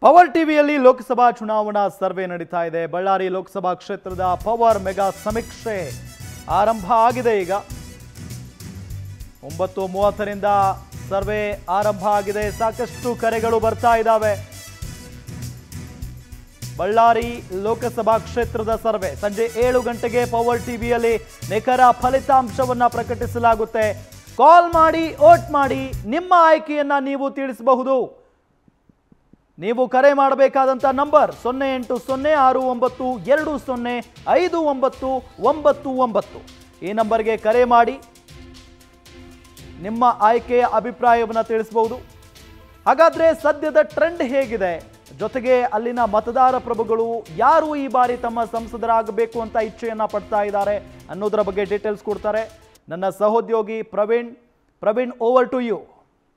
Power ಟಿವಿಯಲ್ಲಿ ಲೋಕಸಭಾ ಚುನಾವಣಾ survey ನಡೀತಾ ಇದೆ ಬಳ್ಳಾರಿ ಲೋಕಸಭಾ ಕ್ಷೇತ್ರದ ಪವರ್ ಮೆಗಾ ಸಮೀಕ್ಷೆ ಆರಂಭ ಆಗಿದೆ ಈಗ ಒಂಬತ್ತು ಮೂವತ್ತರಿಂದ ಸರ್ವೆ ಆರಂಭ ಆಗಿದೆ ಸಾಕಷ್ಟು ಕರೆಗಳು ಬರ್ತಾ ಇದ್ದಾವೆ ಬಳ್ಳಾರಿ ಲೋಕಸಭಾ ಕ್ಷೇತ್ರದ ಸರ್ವೆ ಸಂಜೆ ಏಳು ಗಂಟೆಗೆ ಪವರ್ ಟಿವಿಯಲ್ಲಿ ನಿಖರ ಫಲಿತಾಂಶವನ್ನ ಪ್ರಕಟಿಸಲಾಗುತ್ತೆ ಕಾಲ್ ಮಾಡಿ ಓಟ್ ಮಾಡಿ ನಿಮ್ಮ ಆಯ್ಕೆಯನ್ನ ನೀವು ತಿಳಿಸಬಹುದು ನೀವು ಕರೆ ಮಾಡಬೇಕಾದಂಥ ನಂಬರ್ ಸೊನ್ನೆ ಎಂಟು ಸೊನ್ನೆ ಆರು ಒಂಬತ್ತು ಎರಡು ಸೊನ್ನೆ ಐದು ಒಂಬತ್ತು ಒಂಬತ್ತು ಒಂಬತ್ತು ಈ ನಂಬರ್ಗೆ ಕರೆ ಮಾಡಿ ನಿಮ್ಮ ಆಯ್ಕೆಯ ಅಭಿಪ್ರಾಯವನ್ನು ತಿಳಿಸಬಹುದು ಹಾಗಾದ್ರೆ ಸದ್ಯದ ಟ್ರೆಂಡ್ ಹೇಗಿದೆ ಜೊತೆಗೆ ಅಲ್ಲಿನ ಮತದಾರ ಪ್ರಭುಗಳು ಯಾರು ಈ ಬಾರಿ ತಮ್ಮ ಸಂಸದರಾಗಬೇಕು ಅಂತ ಇಚ್ಛೆಯನ್ನ ಪಡ್ತಾ ಇದ್ದಾರೆ ಅನ್ನೋದರ ಬಗ್ಗೆ ಡೀಟೇಲ್ಸ್ ಕೊಡ್ತಾರೆ ನನ್ನ ಸಹೋದ್ಯೋಗಿ Praveen Praveen over to you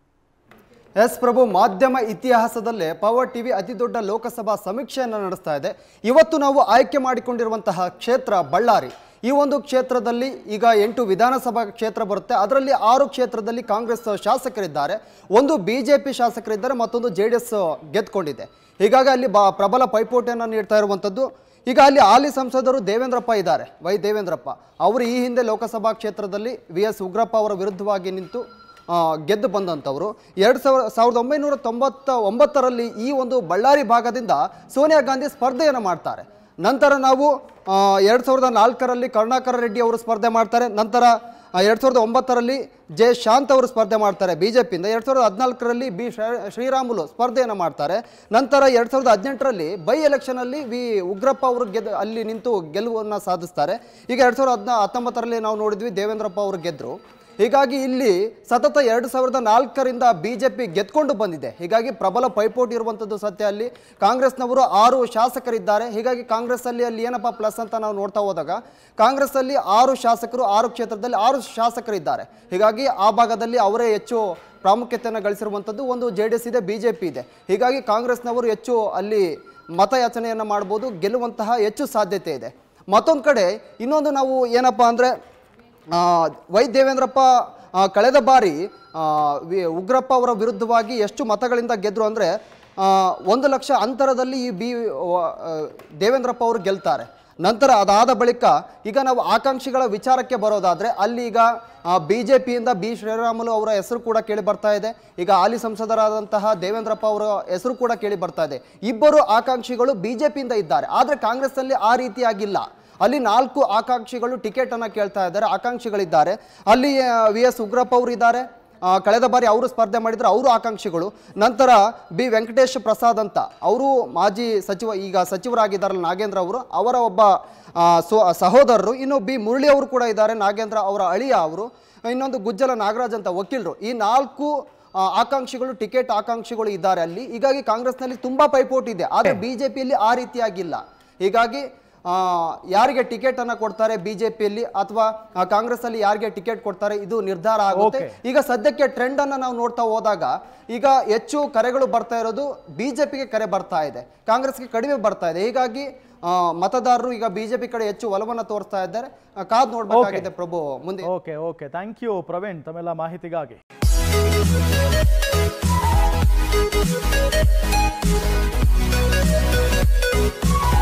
yes Prabhu ಮಾಧ್ಯಮ ಇತಿಹಾಸದಲ್ಲೇ ಪವರ್ ಟಿವಿ ಅತಿ ದೊಡ್ಡ ಲೋಕಸಭಾ ಸಮೀಕ್ಷೆಯನ್ನು ನಡೆಸ್ತಾ ಇದೆ ಇವತ್ತು ನಾವು ಆಯ್ಕೆ ಮಾಡಿಕೊಂಡಿರುವಂತಹ ಕ್ಷೇತ್ರ ಬಳ್ಳಾರಿ ಈ ಒಂದು ಕ್ಷೇತ್ರದಲ್ಲಿ ಈಗ ಎಂಟು ವಿಧಾನಸಭಾ ಕ್ಷೇತ್ರ ಬರುತ್ತೆ ಅದರಲ್ಲಿ ಆರು ಕ್ಷೇತ್ರದಲ್ಲಿ ಕಾಂಗ್ರೆಸ್ ಶಾಸಕರಿದ್ದಾರೆ ಒಂದು ಬಿ ಜೆ ಪಿ ಶಾಸಕರಿದ್ದಾರೆ ಮತ್ತೊಂದು ಜೆ ಡಿ ಎಸ್ ಗೆದ್ಕೊಂಡಿದೆ ಹೀಗಾಗಿ ಅಲ್ಲಿ ಬಾ ಪ್ರಬಲ ಪೈಪೋಟಿಯನ್ನು ನೀಡ್ತಾ ಇರುವಂಥದ್ದು ಈಗ ಅಲ್ಲಿ ಹಾಲಿ ಸಂಸದರು ದೇವೇಂದ್ರಪ್ಪ ಇದ್ದಾರೆ ವೈ ದೇವೇಂದ್ರಪ್ಪ ಅವರು ಈ ಹಿಂದೆ ಲೋಕಸಭಾ ಕ್ಷೇತ್ರದಲ್ಲಿ ವಿ ಎಸ್ ಉಗ್ರಪ್ಪ ಅವರ ವಿರುದ್ಧವಾಗಿ ನಿಂತು ಆ, ಗೆದ್ದು ಬಂದಂಥವರು ಎರಡು ಸಾವಿರ ಸಾವಿರದ ಒಂಬೈನೂರ ತೊಂಬತ್ತ ಒಂಬತ್ತರಲ್ಲಿ ಈ ಒಂದು ಬಳ್ಳಾರಿ ಭಾಗದಿಂದ ಸೋನಿಯಾ ಗಾಂಧಿ ಸ್ಪರ್ಧೆಯನ್ನು ಮಾಡ್ತಾರೆ ನಂತರ ನಾವು ಎರಡು ಸಾವಿರದ ನಾಲ್ಕರಲ್ಲಿ ಕರುಣಾಕರ ರೆಡ್ಡಿ ಅವರು ಸ್ಪರ್ಧೆ ಮಾಡ್ತಾರೆ ನಂತರ ಎರಡು ಸಾವಿರದ ಒಂಬತ್ತರಲ್ಲಿ ಜೆ ಶಾಂತ್ ಅವರು ಸ್ಪರ್ಧೆ ಮಾಡ್ತಾರೆ ಬಿ ಜೆ ಪಿಯಿಂದ ಎರಡು ಸಾವಿರದ ಹದಿನಾಲ್ಕರಲ್ಲಿ ಬಿ ಶ್ರೀ- ಶ್ರೀರಾಮುಲು ಸ್ಪರ್ಧೆಯನ್ನು ಮಾಡ್ತಾರೆ ನಂತರ ಎರಡು ಸಾವಿರದ ಹದಿನೆಂಟರಲ್ಲಿ ಬೈ ಎಲೆಕ್ಷನಲ್ಲಿ ವಿ ಉಗ್ರಪ್ಪ ಅವರು ಗೆದ್ದು ಅಲ್ಲಿ ನಿಂತು ಗೆಲುವನ್ನು ಸಾಧಿಸ್ತಾರೆ ಈಗ ಎರಡು ಸಾವಿರದ ಹದಿನಾ ಹತ್ತೊಂಬತ್ತರಲ್ಲಿ ನಾವು ನೋಡಿದ್ವಿ ದೇವೇಂದ್ರಪ್ಪ ಅವರು ಗೆದ್ದರು ಹೀಗಾಗಿ ಇಲ್ಲಿ ಸತತ ಎರಡು ಸಾವಿರದ ನಾಲ್ಕರಿಂದ ಬಿ ಜೆ ಪಿ ಗೆದ್ಕೊಂಡು ಬಂದಿದೆ ಹೀಗಾಗಿ ಪ್ರಬಲ ಪೈಪೋಟಿ ಇರುವಂಥದ್ದು ಸತ್ಯ ಅಲ್ಲಿ ಕಾಂಗ್ರೆಸ್ನವರು ಆರು ಶಾಸಕರಿದ್ದಾರೆ ಹೀಗಾಗಿ ಕಾಂಗ್ರೆಸ್ಸಲ್ಲಿ ಅಲ್ಲಿ ಏನಪ್ಪ ಪ್ಲಸ್ ಅಂತ ನಾವು ನೋಡ್ತಾ ಹೋದಾಗ ಕಾಂಗ್ರೆಸ್ಸಲ್ಲಿ ಆರು ಶಾಸಕರು ಆರು ಕ್ಷೇತ್ರದಲ್ಲಿ ಆರು ಶಾಸಕರಿದ್ದಾರೆ ಹೀಗಾಗಿ ಆ ಭಾಗದಲ್ಲಿ ಅವರೇ ಹೆಚ್ಚು ಪ್ರಾಮುಖ್ಯತೆಯನ್ನು ಗಳಿಸಿರುವಂಥದ್ದು ಒಂದು ಜೆ ಡಿ ಎಸ್ ಇದೆ ಬಿ ಜೆ ಪಿ ಇದೆ ಹೀಗಾಗಿ ಕಾಂಗ್ರೆಸ್ನವರು ಹೆಚ್ಚು ಅಲ್ಲಿ ಮತಯಾಚನೆಯನ್ನು ಮಾಡ್ಬೋದು ಗೆಲ್ಲುವಂತಹ ಹೆಚ್ಚು ಸಾಧ್ಯತೆ ಇದೆ ಮತ್ತೊಂದು ಕಡೆ ಇನ್ನೊಂದು ನಾವು ಏನಪ್ಪ ಅಂದರೆ ಆ, ವೈ ದೇವೇಂದ್ರಪ್ಪ ಆ, ಕಳೆದ ಬಾರಿ ಆ, ವಿ- ಉಗ್ರಪ್ಪ ಅವರ ವಿರುದ್ಧವಾಗಿ ಎಷ್ಟು ಮತಗಳಿಂದ ಗೆದ್ದರು ಅಂದರೆ ಒಂದು ಲಕ್ಷ ಅಂತರದಲ್ಲಿ ಈ ಬಿ ವ- ಆ, ದೇವೇಂದ್ರಪ್ಪ ಅವರು ಗೆಲ್ತಾರೆ ನಂತರ ಅದಾದ ಬಳಿಕ ಈಗ ನಾವು ಆಕಾಂಕ್ಷಿಗಳ ವಿಚಾರಕ್ಕೆ ಬರೋದಾದರೆ ಅಲ್ಲಿ ಈಗ ಬಿ ಜೆ ಪಿಯಿಂದ ಬಿ ಶ್ರೀರಾಮುಲು ಅವರ ಹೆಸರು ಕೂಡ ಕೇಳಿ ಬರ್ತಾ ಇದೆ ಈಗ ಹಾಲಿ ಸಂಸದರಾದಂತಹ ದೇವೇಂದ್ರಪ್ಪ ಅವರ ಹೆಸರು ಕೂಡ ಕೇಳಿ ಬರ್ತಾ ಇದೆ ಇಬ್ಬರು ಆಕಾಂಕ್ಷಿಗಳು ಬಿ ಜೆ ಪಿಯಿಂದ ಇದ್ದಾರೆ ಆದರೆ ಕಾಂಗ್ರೆಸ್ನಲ್ಲಿ ಆ ರೀತಿಯಾಗಿಲ್ಲ ಅಲ್ಲಿ ನಾಲ್ಕು ಆಕಾಂಕ್ಷಿಗಳು ಟಿಕೆಟ್ ಅನ್ನ ಕೇಳ್ತಾ ಇದ್ದಾರೆ ಆಕಾಂಕ್ಷಿಗಳಿದ್ದಾರೆ ಅಲ್ಲಿ ವಿ ಎಸ್ ಉಗ್ರಪ್ಪ ಅವರು ಇದ್ದಾರೆ ಆ, ಕಳೆದ ಬಾರಿ ಅವರು ಸ್ಪರ್ಧೆ ಮಾಡಿದ್ರು ಅವರು ಆಕಾಂಕ್ಷಿಗಳು ನಂತರ ಬಿ ವೆಂಕಟೇಶ್ ಪ್ರಸಾದ್ ಅಂತ ಅವರು ಮಾಜಿ ಸಚಿವ ಈಗ ಸಚಿವರಾಗಿದ್ದಾರಲ್ಲ ನಾಗೇಂದ್ರ ಅವರು ಅವರ ಒಬ್ಬ ಆ, ಸೊ ಸಹೋದರರು ಇನ್ನು ಬಿ ಮುರಳಿ ಅವರು ಕೂಡ ಇದ್ದಾರೆ ನಾಗೇಂದ್ರ ಅವರ ಅಳಿಯ ಅವರು ಇನ್ನೊಂದು ಗುಜ್ಜಲ ನಾಗರಾಜ್ ಅಂತ ವಕೀಲರು ಈ ನಾಲ್ಕು ಆ, ಆಕಾಂಕ್ಷಿಗಳು ಟಿಕೆಟ್ ಆಕಾಂಕ್ಷಿಗಳು ಇದ್ದಾರೆ ಅಲ್ಲಿ ಹೀಗಾಗಿ ಕಾಂಗ್ರೆಸ್ನಲ್ಲಿ ತುಂಬಾ ಪೈಪೋಟಿ ಇದೆ ಆದರೆ ಬಿಜೆಪಿಯಲ್ಲಿ ಆ ರೀತಿಯಾಗಿಲ್ಲ ಹೀಗಾಗಿ ಆ, ಯಾರಿಗೆ ಟಿಕೆಟ್ ಅನ್ನ ಕೊಡ್ತಾರೆ ಬಿಜೆಪಿಯಲ್ಲಿ ಅಥವಾ ಕಾಂಗ್ರೆಸ್ ಅಲ್ಲಿ ಯಾರಿಗೆ ಟಿಕೆಟ್ ಕೊಡ್ತಾರೆ ಇದು ನಿರ್ಧಾರ ಆಗುತ್ತೆ Okay. ಈಗ ಸದ್ಯಕ್ಕೆ ಟ್ರೆಂಡ್ ಅನ್ನ ನಾವು ನೋಡ್ತಾ ಹೋದಾಗ ಈಗ ಹೆಚ್ಚು ಕರೆಗಳು ಬರ್ತಾ ಇರೋದು ಬಿಜೆಪಿಗೆ ಕರೆ ಬರ್ತಾ ಇದೆ ಕಾಂಗ್ರೆಸ್ಗೆ ಕಡಿಮೆ ಬರ್ತಾ ಇದೆ ಹೀಗಾಗಿ ಆ, ಮತದಾರರು ಈಗ ಬಿಜೆಪಿ ಕಡೆ ಹೆಚ್ಚು ಒಲವನ್ನು ತೋರಿಸ್ತಾ ಇದ್ದಾರೆ ಆ, ಕಾದ್ ನೋಡ್ಬೇಕಾಗಿದೆ ಪ್ರಭು ಮುಂದೆ okay okay thank you Praveen ತಮ್ಮೆಲ್ಲ ಮಾಹಿತಿಗಾಗಿ Thank you.